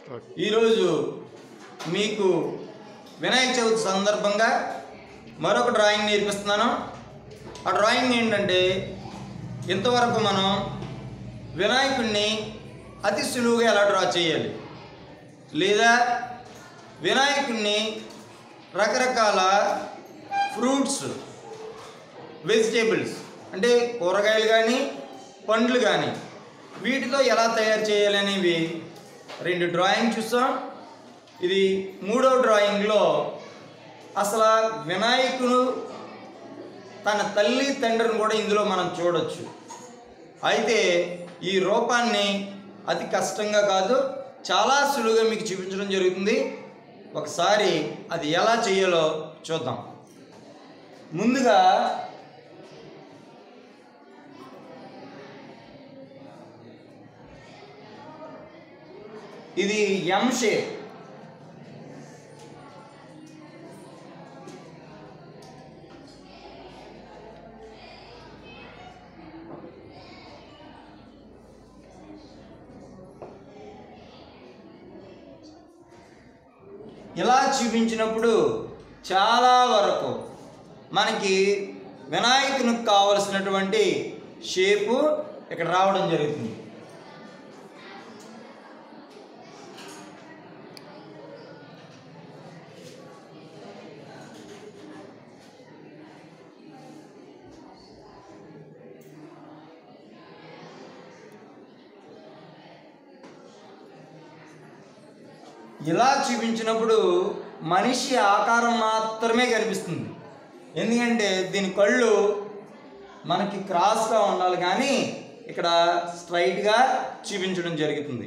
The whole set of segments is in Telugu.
ఈరోజు మీకు వినాయక చవితి సందర్భంగా మరొక డ్రాయింగ్ నేర్పిస్తున్నాను ఆ డ్రాయింగ్ ఏంటంటే ఇంతవరకు మనం వినాయకుడిని అతి సులువుగా ఎలా డ్రా చేయాలి లేదా వినాయకుడిని రకరకాల ఫ్రూట్స్ వెజిటేబుల్స్ అంటే కూరగాయలు కానీ పండ్లు కానీ వీటితో ఎలా తయారు చేయాలి అనేవి రెండు డ్రాయింగ్ చూసాం ఇది మూడో డ్రాయింగ్లో అసలు వినాయకుడు తన తల్లి తండ్రిని కూడా ఇందులో మనం చూడొచ్చు అయితే ఈ రూపాన్ని అతి కష్టంగా కాదు చాలా సులువుగా మీకు చూపించడం జరుగుతుంది ఒకసారి అది ఎలా చేయాలో చూద్దాం ముందుగా ఇది ఎం షేప్ ఇలా చూపించినప్పుడు చాలా వరకు మనకి వినాయకునికి కావలసినటువంటి షేపు ఇక్కడ రావడం జరుగుతుంది ఇలా చూపించినప్పుడు మనిషి ఆకారం మాత్రమే కనిపిస్తుంది ఎందుకంటే దీని కళ్ళు మనకి క్రాస్గా ఉండాలి కానీ ఇక్కడ స్ట్రైట్గా చూపించడం జరుగుతుంది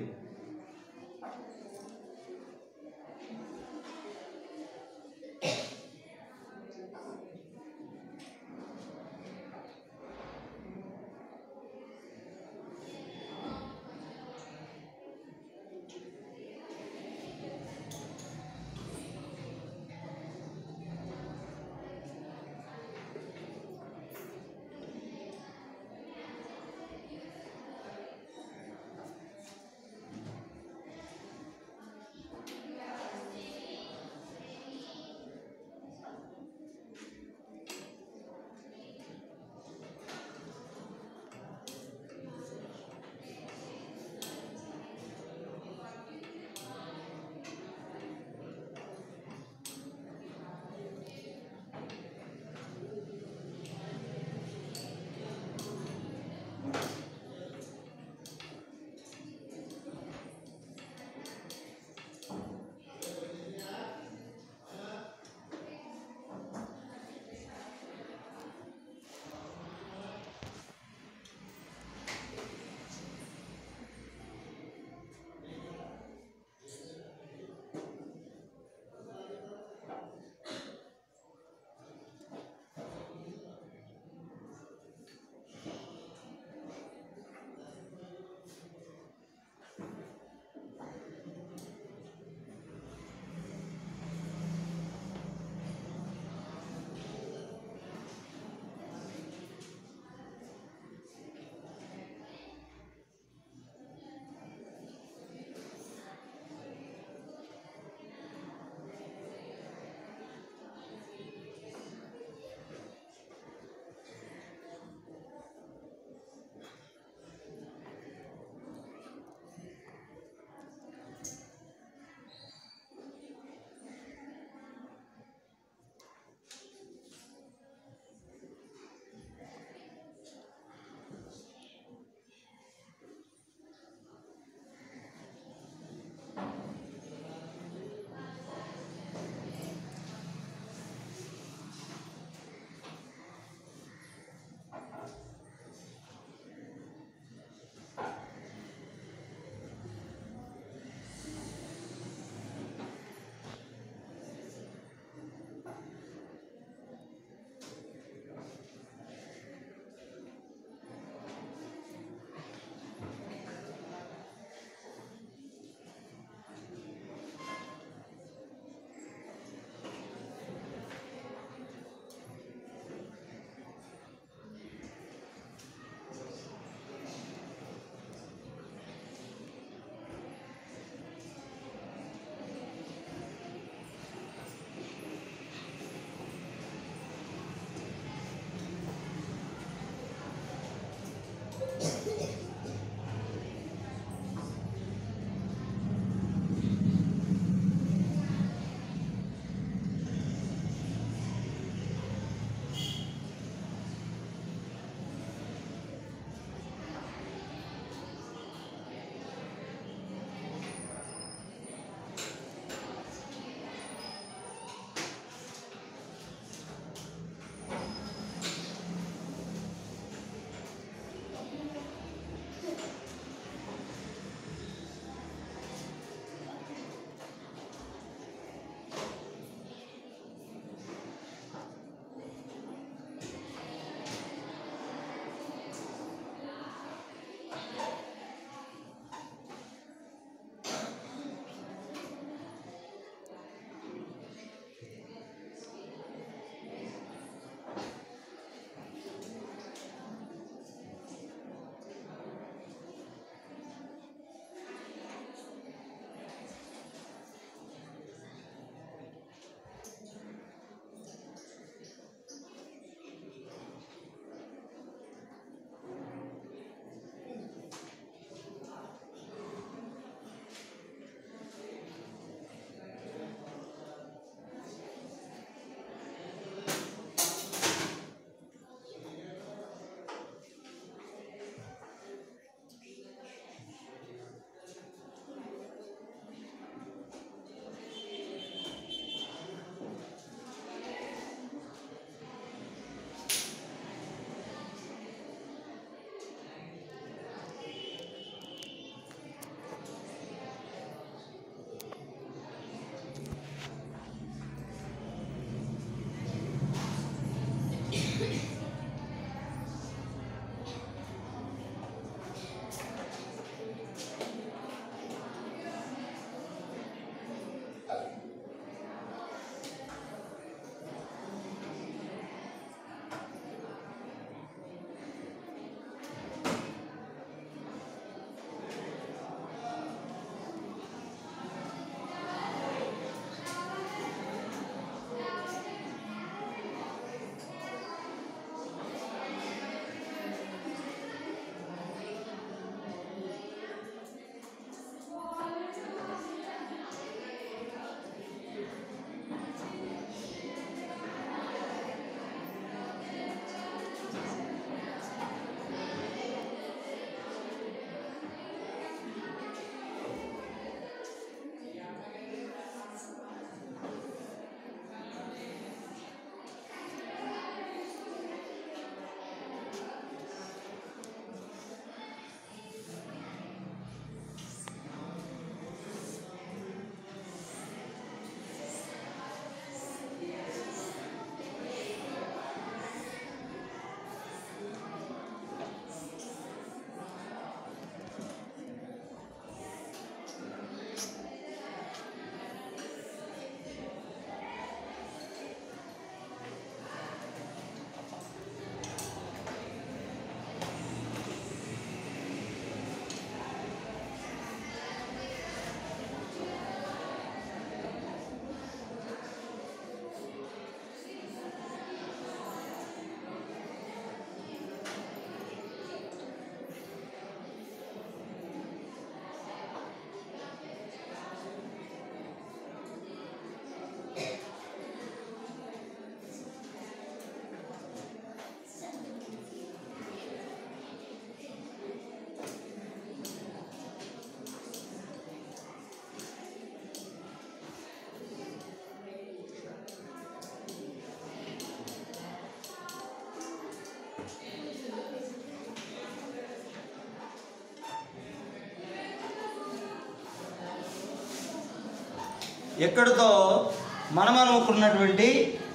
ఎక్కడితో మనం అనుకున్నటువంటి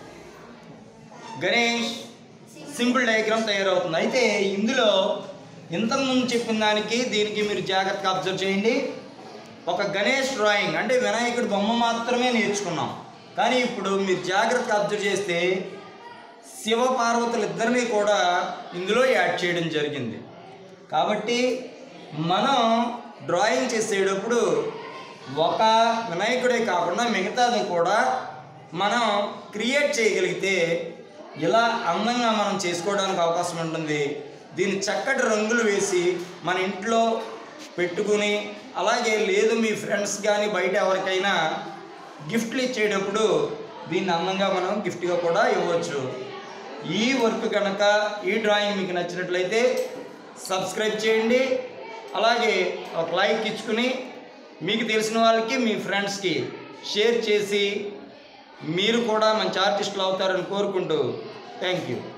గణేష్ సింపుల్ డయాగ్రామ్ తయారవుతుంది అయితే ఇందులో ఇంతకుముందు చెప్పిన దానికి దీనికి మీరు జాగ్రత్తగా అబ్జర్వ్ చేయండి ఒక గణేష్ డ్రాయింగ్ అంటే వినాయకుడి బొమ్మ మాత్రమే నేర్చుకున్నాం కానీ ఇప్పుడు మీరు జాగ్రత్తగా అబ్జర్వ్ చేస్తే శివ పార్వతులు ఇద్దరిని కూడా ఇందులో యాడ్ చేయడం జరిగింది కాబట్టి మనం డ్రాయింగ్ చేసేటప్పుడు ఒక వినాయకుడే కాకుండా మిగతాది కూడా మనం క్రియేట్ చేయగలిగితే ఇలా అందంగా మనం చేసుకోవడానికి అవకాశం ఉంటుంది దీన్ని చక్కటి రంగులు వేసి మన ఇంట్లో పెట్టుకుని అలాగే లేదు మీ ఫ్రెండ్స్ కానీ బయట ఎవరికైనా గిఫ్ట్లు ఇచ్చేటప్పుడు దీన్ని అందంగా మనం గిఫ్ట్గా కూడా ఇవ్వచ్చు ఈ వర్క్ కనుక ఈ డ్రాయింగ్ మీకు నచ్చినట్లయితే సబ్స్క్రైబ్ చేయండి అలాగే ఒక లైక్ ఇచ్చుకుని మీకు తెలిసిన వాళ్ళకి మీ ఫ్రెండ్స్కి షేర్ చేసి మీరు కూడా మంచి ఆర్టిస్టులు అవుతారని కోరుకుంటూ థ్యాంక్ యూ